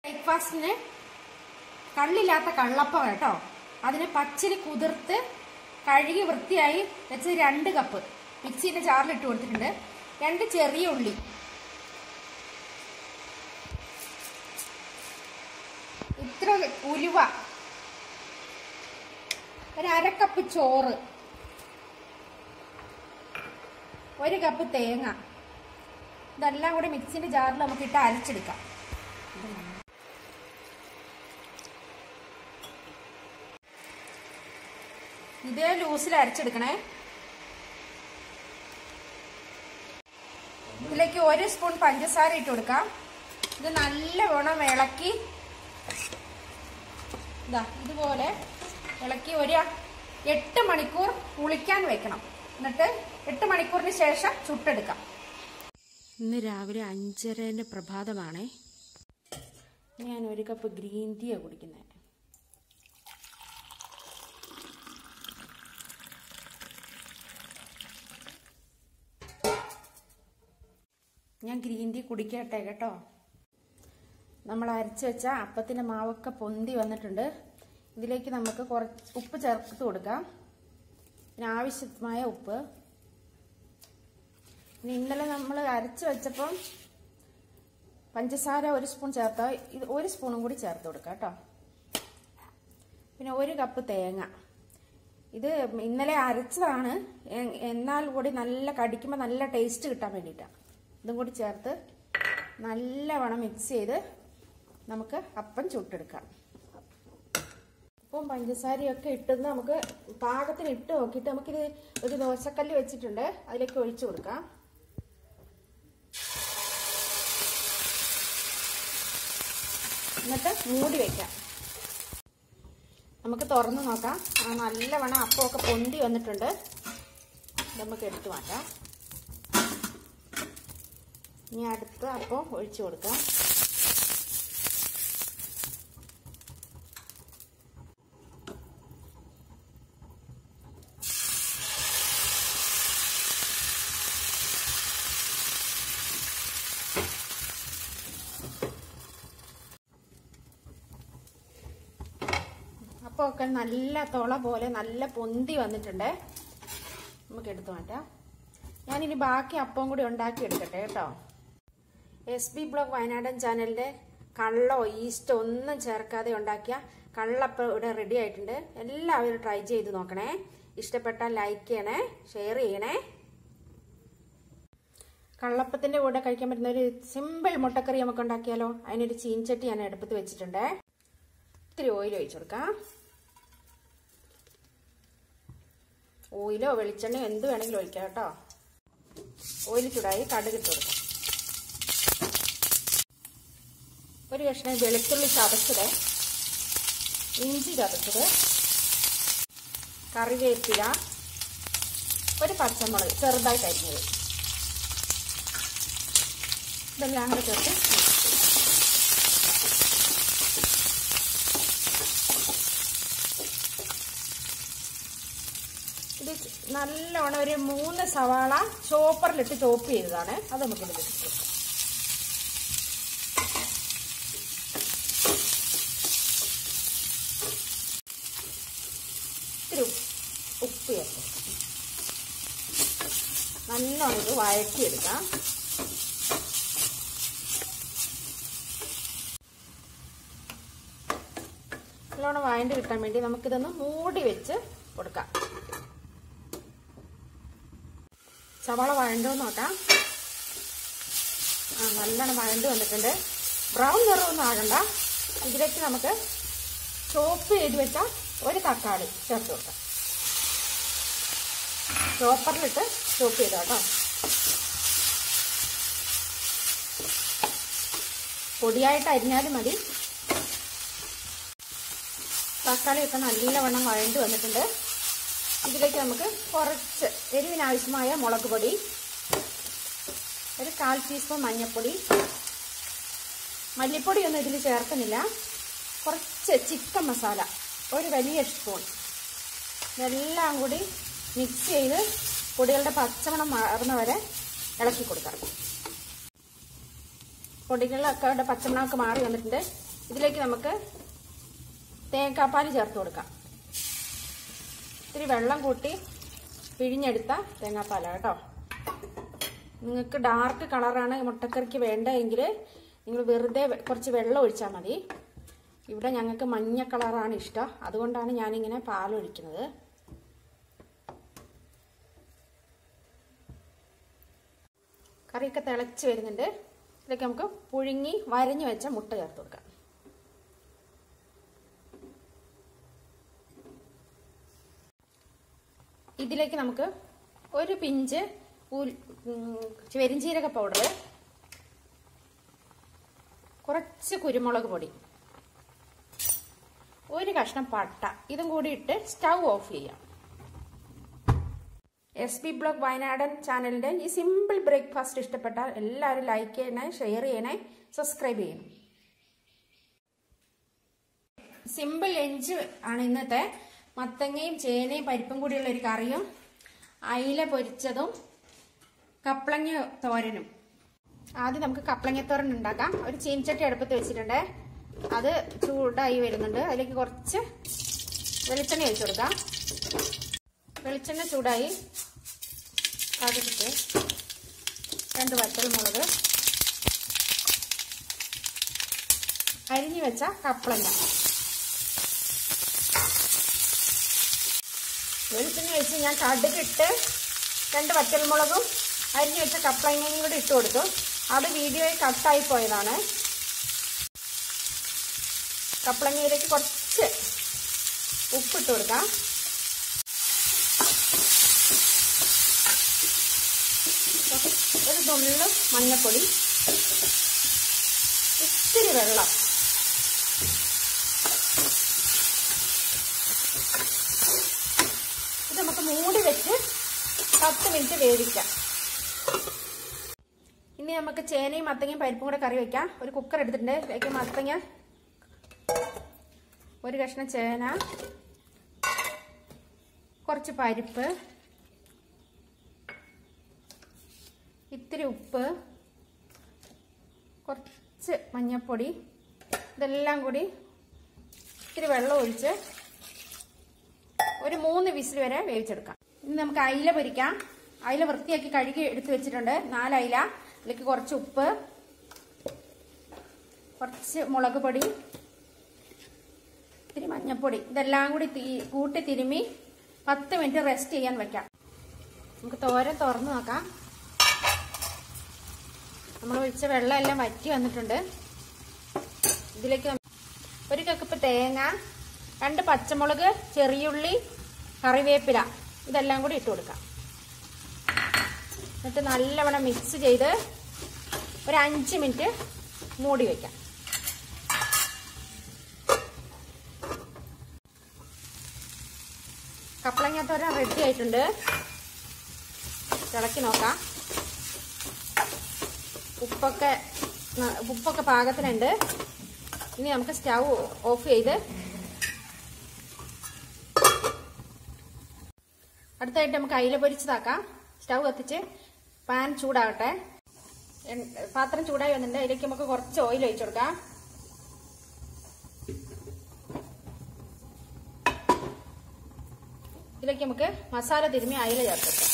ബ്രേക്ക്ഫാസ്റ്റിന് കള്ളില്ലാത്ത കള്ളപ്പം കേട്ടോ അതിന് പച്ചരി കുതിർത്ത് കഴുകി വൃത്തിയായി വെച്ച് രണ്ട് കപ്പ് മിക്സിന്റെ ജാറിലിട്ട് കൊടുത്തിട്ടുണ്ട് രണ്ട് ചെറിയ ഉള്ളി ഇത്ര ഉലുവ ഒരു അര കപ്പ് ചോറ് ഒരു കപ്പ് തേങ്ങ ഇതെല്ലാം കൂടി മിക്സിന്റെ ജാറിൽ നമുക്ക് ഇട്ട് അരച്ചെടുക്കാം ഇതേ ലൂസിൽ അരച്ചെടുക്കണേ ഇതിലേക്ക് ഒരു സ്പൂൺ പഞ്ചസാര ഇട്ട് കൊടുക്കാം ഇത് നല്ലവണ്ണം ഇളക്കി ഇതാ ഇതുപോലെ ഇളക്കി ഒരു എട്ട് മണിക്കൂർ കുളിക്കാൻ വെക്കണം എന്നിട്ട് എട്ട് മണിക്കൂറിന് ശേഷം ചുട്ടെടുക്കാം ഇന്ന് രാവിലെ അഞ്ചരൻ്റെ പ്രഭാതമാണേ ഞാൻ ഒരു കപ്പ് ഗ്രീൻ ടീയാണ് കുടിക്കുന്നത് ഞാൻ ഗ്രീൻ ടീ കുടിക്കട്ടെ കേട്ടോ നമ്മൾ അരച്ച് വെച്ച അപ്പത്തിൻ്റെ മാവൊക്കെ പൊന്തി വന്നിട്ടുണ്ട് ഇതിലേക്ക് നമുക്ക് കുറച്ച് ഉപ്പ് ചേർത്ത് കൊടുക്കാം പിന്നെ ആവശ്യമായ ഉപ്പ് ഇനി ഇന്നലെ നമ്മൾ അരച്ച് വെച്ചപ്പം പഞ്ചസാര ഒരു സ്പൂൺ ചേർത്ത ഇത് ഒരു സ്പൂണും കൂടി ചേർത്ത് കൊടുക്കാം കേട്ടോ പിന്നെ ഒരു കപ്പ് തേങ്ങ ഇത് ഇന്നലെ അരച്ചതാണ് എ- എന്നാൽ കൂടി നല്ല കടിക്കുമ്പോൾ നല്ല ടേസ്റ്റ് കിട്ടാൻ വേണ്ടിയിട്ടാണ് ഇതും കൂടി ചേർത്ത് നല്ലവണ്ണം മിക്സ് ചെയ്ത് നമുക്ക് അപ്പം ചുട്ടെടുക്കാം ഉപ്പും പഞ്ചസാരയൊക്കെ ഇട്ടുന്ന നമുക്ക് പാകത്തിന് ഇട്ട് നോക്കിയിട്ട് നമുക്കിത് ഒരു ദോശക്കല്ല് വെച്ചിട്ടുണ്ട് അതിലേക്ക് ഒഴിച്ചു കൊടുക്കാം എന്നിട്ട് മൂടി വെക്കാം നമുക്ക് തുറന്ന് നോക്കാം ആ നല്ലവണ്ണം അപ്പമൊക്കെ പൊന്തി വന്നിട്ടുണ്ട് നമുക്ക് എടുത്തു മാറ്റാം ഇനി അടുത്ത അപ്പം ഒഴിച്ചു കൊടുക്കാം അപ്പമൊക്കെ നല്ല തുള പോലെ നല്ല പൊന്തി വന്നിട്ടുണ്ട് നമുക്ക് എടുത്തു മാറ്റാം ഞാനിനി ബാക്കി അപ്പം കൂടി ഉണ്ടാക്കി എടുക്കട്ടെ കേട്ടോ എസ് ബി ബ്ലോഗ് വയനാടൻ ചാനലിന്റെ കള്ളോ ഈസ്റ്റോ ഒന്നും ചേർക്കാതെ ഉണ്ടാക്കിയ കള്ളപ്പം ഇവിടെ റെഡി ആയിട്ടുണ്ട് എല്ലാവരും ട്രൈ ചെയ്ത് നോക്കണേ ഇഷ്ടപ്പെട്ടാൽ ലൈക്ക് ചെയ്യണേ ഷെയർ ചെയ്യണേ കള്ളപ്പത്തിന്റെ കൂടെ കഴിക്കാൻ പറ്റുന്ന ഒരു സിമ്പിൾ മുട്ടക്കറി നമുക്ക് ഉണ്ടാക്കിയാലോ അതിനൊരു ചീൻചട്ടി ഞാൻ അടുപ്പത്ത് വെച്ചിട്ടുണ്ട് ഇത്തിരി ഓയിൽ ഒഴിച്ചു കൊടുക്കാം ഓയിലോ വെളിച്ചെണ്ണയോ എന്ത് വേണമെങ്കിലും ഒഴിക്കാം കേട്ടോ ഓയിൽ ചൂടായി കടുക് ഇട്ട് കൊടുക്കാം ഒരു കഷ്ണം വെളുത്തുള്ളി ചതച്ചത് ഇഞ്ചി ചതച്ചത് കറിവേപ്പില ഒരു പച്ചമുളക് ചെറുതായിട്ട് അരിഞ്ഞത് ഇതെല്ലാം കൂടെ ചേർത്ത് mix ചെയ്യും. ഇത് നല്ലോണം ഒരു മൂന്ന് സവാള ചോപ്പറിലിട്ട് ചോപ്പ് ചെയ്തതാണ് അത് നമുക്ക് ഇതിൽ ഇട്ട് കൊടുക്കാം ഇത്തിരി ഉപ്പ് ഉപ്പ് ചേർത്ത് നല്ലോണം ഇത് വഴറ്റിയെടുക്കാം നല്ലോണം വഴണ്ടി കിട്ടാൻ വേണ്ടി നമുക്കിതൊന്ന് മൂടി വെച്ച് കൊടുക്കാം സവാള വഴണ്ടോന്ന് നോക്കാം ആ നല്ലോണം വഴണ്ട് വന്നിട്ടുണ്ട് ബ്രൗൺ നിറമൊന്നും ആകണ്ട ഇതിലേക്ക് നമുക്ക് ചോപ്പ് ചെയ്ത് വെച്ച ഒരു തക്കാളി ചേർത്ത് കൊടുക്കാം ചോപ്പറിലിട്ട് ചോപ്പ് ചെയ്തോ കേട്ടോ പൊടിയായിട്ട് അരിഞ്ഞാലും മതി തക്കാളിയൊക്കെ നല്ലവണ്ണം വഴണ്ട് വന്നിട്ടുണ്ട് ഇതിലേക്ക് നമുക്ക് കുറച്ച് എരിവിനാവശ്യമായ മുളക് പൊടി ഒരു കാൽ ടീസ്പൂൺ മഞ്ഞൾപ്പൊടി മല്ലിപ്പൊടിയൊന്നും ഇതിൽ ചേർക്കുന്നില്ല കുറച്ച് ചിക്കൻ മസാല ഒരു വലിയ സ്പൂൺ ഇതെല്ലാം കൂടി മിക്സ് ചെയ്ത് പൊടികളുടെ പച്ചമണം മാറുന്ന വരെ ഇളക്കി കൊടുക്കാം പൊടികളൊക്കെ അവിടെ പച്ചമണമൊക്കെ മാറി വന്നിട്ടുണ്ട് ഇതിലേക്ക് നമുക്ക് തേങ്ങാപ്പാൽ ചേർത്ത് കൊടുക്കാം ഇത്തിരി വെള്ളം കൂട്ടി പിഴിഞ്ഞെടുത്ത തേങ്ങാപ്പാലാണ് കേട്ടോ നിങ്ങൾക്ക് ഡാർക്ക് കളറാണ് മുട്ടക്കറിക്ക് വേണ്ടതെങ്കിൽ നിങ്ങൾ വെറുതെ വെ- കുറച്ച് വെള്ളം ഒഴിച്ചാൽ മതി ഇവിടെ ഞങ്ങൾക്ക് മഞ്ഞ കളറാണ് ഇഷ്ടം അതുകൊണ്ടാണ് ഞാനിങ്ങനെ പാലൊഴിക്കുന്നത് കറിയൊക്കെ തിളച്ച് വരുന്നുണ്ട് ഇതിലേക്ക് നമുക്ക് പുഴുങ്ങി വരഞ്ഞു വെച്ച മുട്ട ചേർത്ത് കൊടുക്കാം ഇതിലേക്ക് നമുക്ക് ഒരു പിഞ്ച് ഉൽ- ഉം, പെരിഞ്ജീരക പൗഡർ കുറച്ച് കുരുമുളക് പൊടി ഒരു കഷ്ണം പട്ട ഇതും കൂടി ഇട്ട് സ്റ്റൗ ഓഫ് ചെയ്യാം എസ് ബി ബ്ലോഗ് വയനാടൻ ചാനലിന്റെ ഈ സിമ്പിൾ ബ്രേക്ക്ഫാസ്റ്റ് ഇഷ്ടപ്പെട്ടാൽ എല്ലാവരും ലൈക്ക് ചെയ്യണേ ഷെയർ ചെയ്യണേ സബ്സ്ക്രൈബ് ചെയ്യണം സിമ്പിൾ ലഞ്ച് ആണ് ഇന്നത്തെ മത്തങ്ങയും ചേനയും പരിപ്പും കൂടിയുള്ള ഒരു കറിയും അയില പൊരിച്ചതും കപ്ലങ്ങ തോരനും ആദ്യം നമുക്ക് കപ്ലങ്ങ തോരൻ ഉണ്ടാക്കാം ഒരു ചീനച്ചട്ടി അടുപ്പത്ത് വെച്ചിട്ടുണ്ട് അത് ചൂടായി വരുന്നുണ്ട് അതിലേക്ക് കുറച്ച് വെളിച്ചെണ്ണ ഒഴിച്ചു കൊടുക്കാം വെളിച്ചെണ്ണ ചൂടായി കടുകിട്ട് രണ്ട് വറ്റൽമുളക് അരിഞ്ഞു വെച്ച കപ്ലങ്ങ വെളിച്ചെണ്ണ വെച്ച് ഞാൻ കടുകിട്ട് രണ്ട് വറ്റൽമുളകും അരിഞ്ഞു വെച്ച കപ്ലങ്ങയും കൂടി ഇട്ട് കൊടുത്തു അത് വീഡിയോയിൽ കട്ടായി പോയതാണ് കപ്ലങ്ങയിലേക്ക് കുറച്ച് ഉപ്പിട്ട് കൊടുക്കാം ഒരു നുള്ളു മഞ്ഞപ്പൊടി ഇത്തിരി വെള്ളം ഇത് നമുക്ക് മൂടി വെച്ച് പത്ത് മിനിറ്റ് വേവിക്കാം ഇനി നമുക്ക് ചേനയും മത്തങ്ങയും പരിപ്പും കൂടെ കറി വെക്കാം ഒരു കുക്കർ എടുത്തിട്ടുണ്ട് ഇതിലേക്ക് മത്തങ്ങ ഒരു കഷ്ണം ചേന കുറച്ച് പരിപ്പ് ഇത്തിരി ഉപ്പ് കുറച്ച് മഞ്ഞൾപ്പൊടി ഇതെല്ലാം കൂടി ഇത്തിരി വെള്ളം ഒഴിച്ച് ഒരു മൂന്ന് വിസിൽ വരെ വേവിച്ചെടുക്കാം ഇനി നമുക്ക് അയില പൊരിക്കാം അയില വൃത്തിയാക്കി കഴുകി എടുത്ത് വെച്ചിട്ടുണ്ട് നാല് അയില അതിലേക്ക് കുറച്ച് ഉപ്പ് കുറച്ച് മുളക് പൊടി ഇത്തിരി മഞ്ഞൾപ്പൊടി ഇതെല്ലാം കൂടി തീ- കൂട്ടി തിരുമ്മി പത്ത് മിനിറ്റ് റെസ്റ്റ് ചെയ്യാൻ വെക്കാം നമുക്ക് തോരൻ തുറന്ന് നോക്കാം നമ്മൾ ഒഴിച്ച വെള്ളം എല്ലാം വറ്റി വന്നിട്ടുണ്ട് ഇതിലേക്ക് നമ്മ- ഒരു കപ്പ് തേങ്ങ രണ്ട് പച്ചമുളക് ചെറിയുള്ളി കറിവേപ്പില ഇതെല്ലാം കൂടി ഇട്ട് കൊടുക്കാം എന്നിട്ട് നല്ലവണ്ണം മിക്സ് ചെയ്ത് ഒരു അഞ്ച് മിനിറ്റ് മൂടി വെക്കാം കപ്പളങ്ങാത്തോരൻ റെഡി ആയിട്ടുണ്ട് ഇളക്കി നോക്കാം ഉപ്പൊക്കെ ന- ഉപ്പൊക്കെ പാകത്തിനുണ്ട് ഇനി നമുക്ക് സ്റ്റൗ ഓഫ് ചെയ്ത് അടുത്തായിട്ട് നമുക്ക് അയില പൊരിച്ചതാക്കാം സ്റ്റൗ കത്തിച്ച് പാൻ ചൂടാകട്ടെ എൺ- പാത്രം ചൂടായി വന്നിട്ടുണ്ട് അതിലേക്ക് നമുക്ക് കുറച്ച് ഓയിൽ ഒഴിച്ചു കൊടുക്കാം ഇതിലേക്ക് നമുക്ക് മസാല തിരുമ്മി അയില ചേർത്ത് കൊടുക്കാം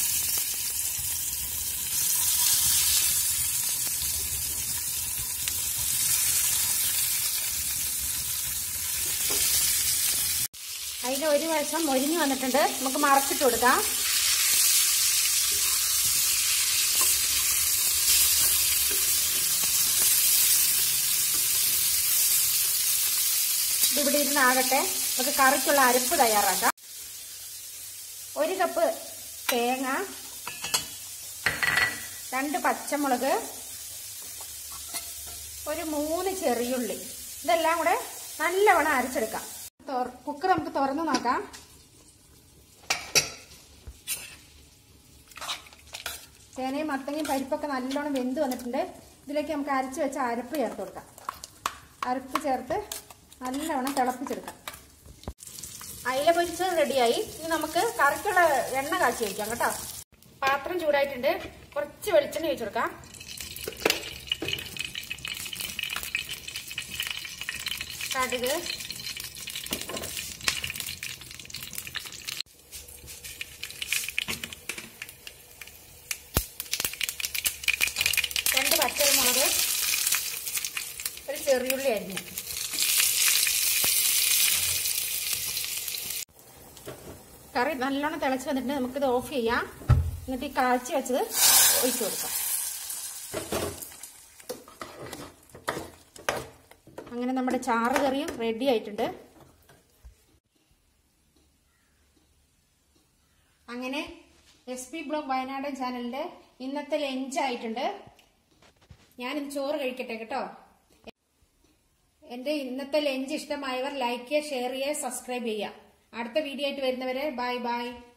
അതിന്റെ ഒരു വശം മൊരിഞ്ഞു വന്നിട്ടുണ്ട് നമുക്ക് മറച്ചിട്ട് കൊടുക്കാം ഇത് ഇവിടെ ഇരുന്നാകട്ടെ നമുക്ക് കറിക്കുള്ള അരപ്പ് തയ്യാറാക്കാം ഒരു കപ്പ് തേങ്ങ രണ്ട് പച്ചമുളക് ഒരു മൂന്ന് ചെറിയുള്ളി ഇതെല്ലാം കൂടെ നല്ലവണ്ണം അരച്ചെടുക്കാം തുറ- കുക്കർ നമുക്ക് തുറന്ന് നോക്കാം ചേനയും മത്തങ്ങയും പരിപ്പൊക്കെ നല്ലോണം വെന്ത് വന്നിട്ടുണ്ട് ഇതിലേക്ക് നമുക്ക് അരച്ച് വെച്ച അരപ്പ് ചേർത്ത് കൊടുക്കാം അരപ്പ് ചേർത്ത് നല്ലവണ്ണം തിളപ്പിച്ചെടുക്കാം അയില പൊരിച്ചത് റെഡിയായി ഇനി നമുക്ക് കറിക്കുള്ള എണ്ണ കാച്ചി വയ്ക്കാം കേട്ടോ പാത്രം ചൂടായിട്ടുണ്ട് കുറച്ച് വെളിച്ചെണ്ണ ഒഴിച്ചു കൊടുക്കാം കടുക് രണ്ട് പച്ചമുളക് ഒരു ചെറിയുള്ളി അരിഞ്ഞു കറി നല്ലോണം തിളച്ച് വന്നിട്ട് നമുക്കിത് ഓഫ് ചെയ്യാം എന്നിട്ട് ഈ കാച്ചി വെച്ചത് ഒഴിച്ചു കൊടുക്കാം അങ്ങനെ നമ്മുടെ ചാറ് കറിയും റെഡി ആയിട്ടുണ്ട് അങ്ങനെ എസ് പി ബ്ലോഗ് വയനാടൻ ചാനലിന്റെ ഇന്നത്തെ ലഞ്ച് ആയിട്ടുണ്ട് ഞാനിന്ന് ചോറ് കഴിക്കട്ടെ കേട്ടോ എന്റെ ഇന്നത്തെ ലഞ്ച് ഇഷ്ടമായവർ ലൈക്ക് ചെയ്യുക ഷെയർ ചെയ്യുക സബ്സ്ക്രൈബ് ചെയ്യുക അടുത്ത വീഡിയോ ആയിട്ട് വരുന്നവരെ ബൈ ബൈ